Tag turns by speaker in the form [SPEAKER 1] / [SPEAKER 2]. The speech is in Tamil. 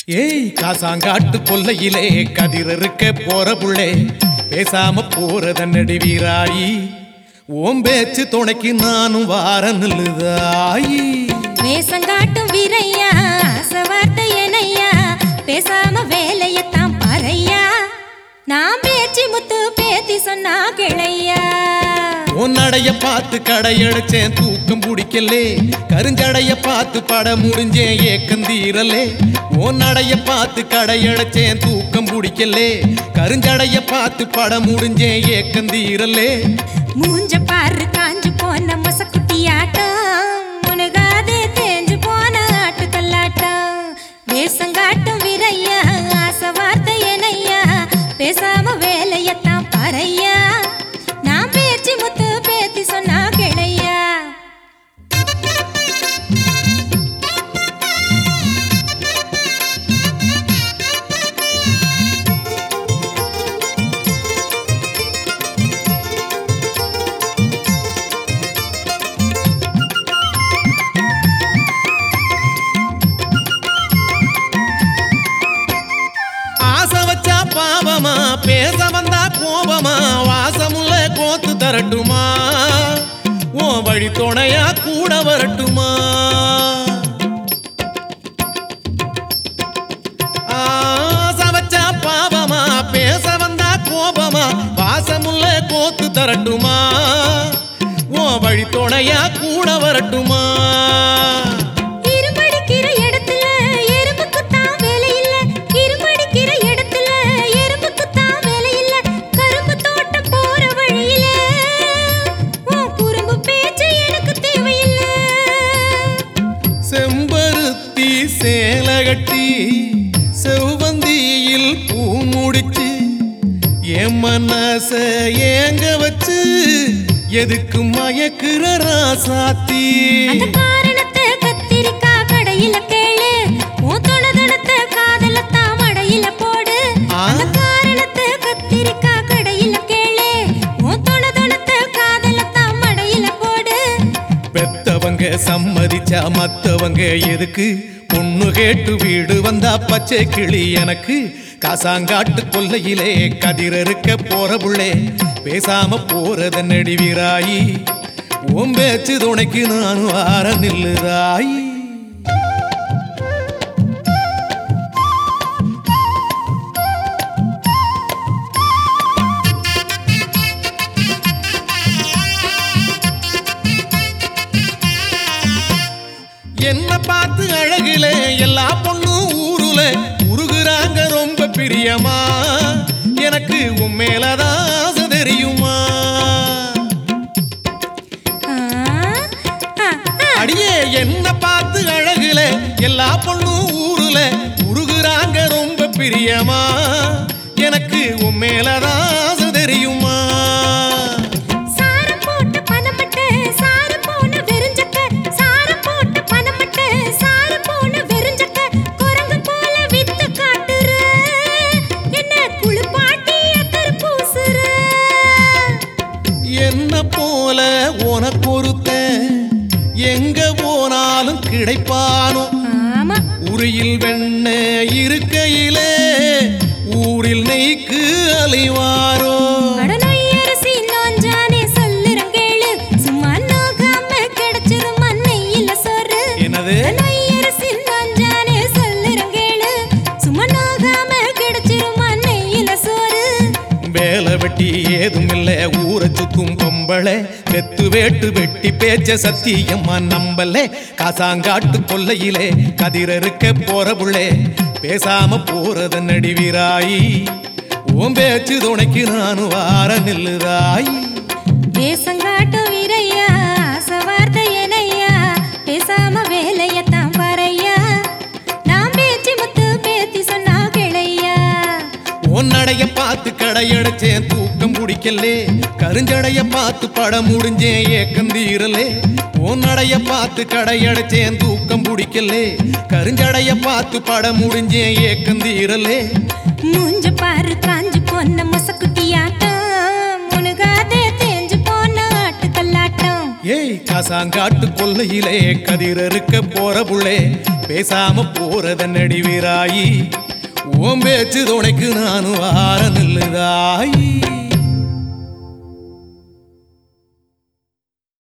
[SPEAKER 1] ஏய் காசாங்காட்டு கொல்லையிலே கதிர் இருக்க போற புள்ளே பேசாம போறத நடிவீராயி ஓம் பேச்சு துணைக்கு நானும் வார நில்லுதாயி
[SPEAKER 2] வேசங்காட்டும் வீரையா ஆசவார்த்தை எனையா பேசாம வேலையத்தான் பாறையா நான் பேச்சு முத்து பேத்தி சொன்னா கிளையா
[SPEAKER 1] உன் நடைய பார்த்து கடையடைச்சேன் தூக்கம் பிடிக்கலே கருஞ்சடைய பார்த்து பட முடிஞ்சேன் ஏக்கம் தீரலே உன் நடைய பார்த்து கடையடைச்சேன் தூக்கம் பிடிக்கலே கருஞ்சடைய பார்த்து பட முடிஞ்சேன் ஏக்கம் தீரலே
[SPEAKER 2] மூஞ்ச பாரு காஞ்சு போன மசக்குட்டியாட்டம் முனுகாதே தேஞ்சு போன ஆட்டு கல்லாட்டம் வேசங்காட்டும் வீரையா ஆசவார்த்தை எனையா பேசாம வேலையத்தான் பாறையா நான் பேச்சு முத்து பேத்தி சொன்னா கிளையா
[SPEAKER 1] ஆசை வச்சா பாவமா பேச வந்தா கோபமா வாசமுள்ள கோத்து தரட்டுமா ஓ வழி துணையா கூட வரட்டுமா ஆசை வச்சா பாவமா பேச வந்தா கோபமா வாசமுள்ள கோத்து தரட்டுமா ஓ வழி துணையா கூட வரட்டுமா
[SPEAKER 2] இருமடிக்கிற இடத்துல எறும்புக்குத்தான் வேலை இல்ல இருமடிக்கிற இடத்துல எறும்புக்குத்தான் வேலை இல்ல கரும்பு தோட்டம் போற வழியில உன் குறும்பு பேச்சு எனக்கு தேவையில்ல
[SPEAKER 1] செம்பருத்தி சேலகட்டி செவ்வந்தியில் பூ முடிச்சு என் மனச ஏங்க வச்சு எதுக்கு மயக்குற ராசாத்தி
[SPEAKER 2] அந்த காரணத்தை கத்திரிக்காய் கடையில கேளு உன் தொழுதனத்தை காதலத்தான் மடையில போடு
[SPEAKER 1] ஆ.
[SPEAKER 2] அந்த காரணத்தை கத்திரிக்காய் கடையில கேளு உன் தொழுதனத்தை காதலத்தான் மடையில போடு
[SPEAKER 1] பெத்தவங்க சம்மதிச்சா மத்தவங்க எதுக்கு பொண்ணு கேட்டு வீடு வந்தா பச்சை கிளி எனக்கு காசாங்காட்டு கொல்லையிலே கதிரறுக்க போற புள்ளே பேசாம போறத நடிவிராயி ஓம் பேச்சு துணைக்கு நான் வார நில்லுதாயி என்ன பார்த்து அழகுல எல்லா பொண்ணும் ஊருல உருகுறாங்க ரொம்ப பிரியமா எனக்கு உன் மேலதான் ஆசை தெரியுமா
[SPEAKER 2] ஆ, ஆ, ஆ.
[SPEAKER 1] அடியே என்ன பார்த்து அழகுல எல்லா பொண்ணும் ஊருல உருகுறாங்க ரொம்ப பிரியமா எனக்கு உன் மேலதான் ஆசை தெரியுமா
[SPEAKER 2] சாரம் போட்ட பனமட்டை, சாறு போன வெறுஞ்சக்க. சாரம் போட்ட பனமட்டை, சாறு போன வெறுஞ்சக்க. குரங்கு போல வித்து காட்டுற. என்ன குளிப்பாட்டி அக்கறை பூசுற.
[SPEAKER 1] என்ன போல உனக்கு ஒருத்தன் எங்க போனாலும் கிடைப்பானோ
[SPEAKER 2] ஆமா
[SPEAKER 1] உரியில் வெண்ண இருக்கையிலே ஊரில் நெய்க்கு அலைவாரோ
[SPEAKER 2] அட நொய்யரசி நோஞ்சானே சொல்லுறேன் கேளு. சும்மா நோகாம கிடைச்சிரும் மண்ணையில சோறு.
[SPEAKER 1] என்னது
[SPEAKER 2] அட நொய்யரசி நோஞ்சானே சொல்லுறேன் கேளு. சும்மா நோகாம கிடைச்சிரும் மண்ணையில சோறு.
[SPEAKER 1] வேலை வெட்டி ஏதும் இல்ல ஊரை சுத்தும் பொம்பளை வெத்து வேட்டு வெட்டி பேச்ச சத்தியம்மா நம்பல காசாங்காட்டு கொல்லையிலே கதிரறுக்க போற புள்ளே பேசாம போறத நடிவிராயி ஓம் பேச்சு துணைக்கு நான் வார நில்லுதாயி
[SPEAKER 2] வேசங்காட்டும் வீரையா, ஆசவார்த்தை எனையா, பேசாம வேலையத்தான் பாரையா. நான் பேச்சு முத்து பேத்தி சொன்னா கிளையா.
[SPEAKER 1] உன் நடைய பார்த்து கடையடைச்சேன் தூக்கம் பிடிக்கலே கருஞ்சடைய பார்த்து படம் முடிஞ்சேன் ஏக்கம் தீரலே உன் நடைய பார்த்து கடையடைச்சேன் தூக்கம் பிடிக்கலே கருஞ்சடைய பார்த்து படம் முடிஞ்சேன் ஏக்கம் தீரலே
[SPEAKER 2] மூஞ்ச பாரு காஞ்சு போன மொசக்குட்டியாட்டம். முனுகாதே தேஞ்சு போன ஆட்டுக்கல்லாட்டம்.
[SPEAKER 1] ஏய் காசாங்காட்டு கொல்லையிலே கதிரறுக்க போற புள்ளே பேசாம போறத நடிவீராயி ஓம் பேச்சு துணைக்கு நானும் வார நில்லுதாயி